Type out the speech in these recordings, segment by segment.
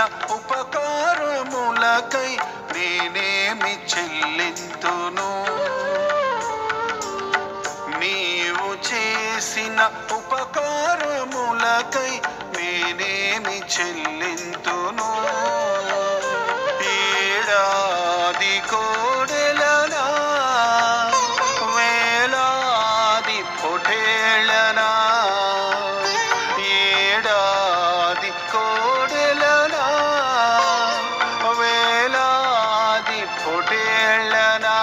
ఉపకారములకై నేనేమి చెల్లింతును నీవు చేసిన ఉపకారములకై నేనేమి చెల్లింతును ఏడాది కోడెలనా వేలాది పొటేళ్ళనా ఏడాది కోడెలనా వేలాది పొటేళ్ళనా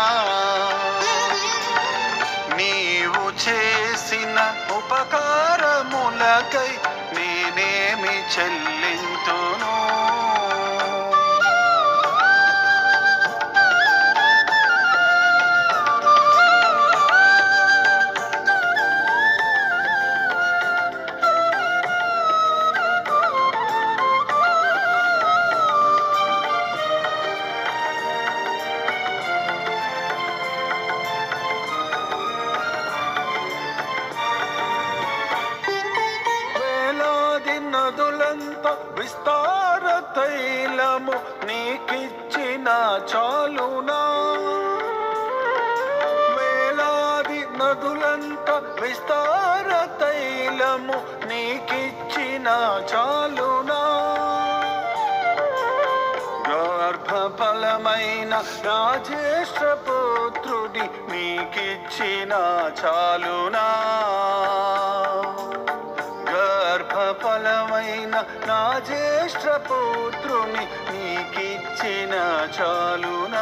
నీవు చేసిన ఉపకారములకై నేనేమి చెల్లింతును వేలాది నదులంత విస్తార తైలము నీకిచ్చిన చాలునా వేలాది నదులంత విస్తార తైలము నీకిచ్చిన చాలునా గర్భఫలమైన నా జ్యేష్ఠ పుత్రుడి నీకిచ్చిన చాలునా గర్భఫలమైన నా జ్యేష్ఠ పుత్రుని నీకిచ్చిన చాలునా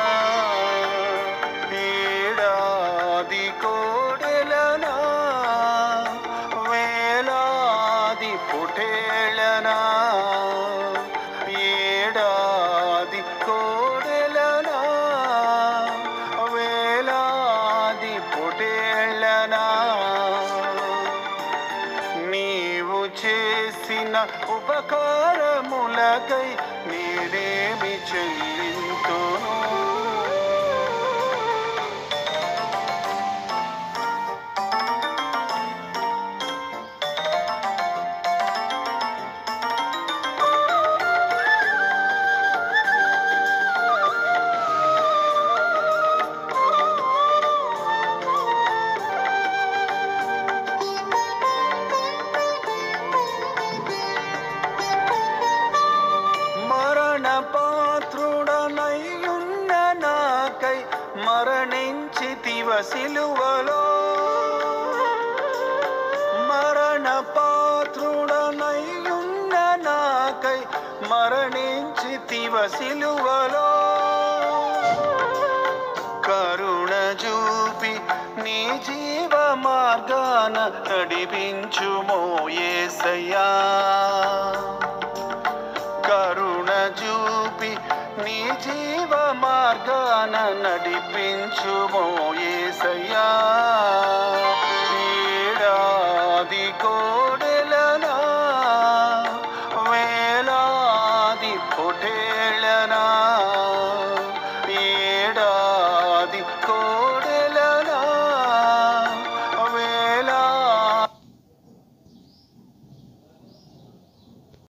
ఏడాది కోడెలనా వేలాది పుటేళనా ఏడాది కోడెలనా వేలాది పుటేళ్ళనా నీవు చేసిన ఉపకారములకై నేనేమి చెల్లింతును మరణ పాత్రుడనయ్యున్న నాకై మరణించితివ సిలువలో మరణ పాత్రుడనయ్యున్న నాకై మరణించితివ సిలువలో కరుణ చూపి నీ జీవ మార్గాన నడిపించుమో యేసయ్యా కరుణ చూపి నీ జీవ మార్గాన నడిపించుమో యేసయ్యా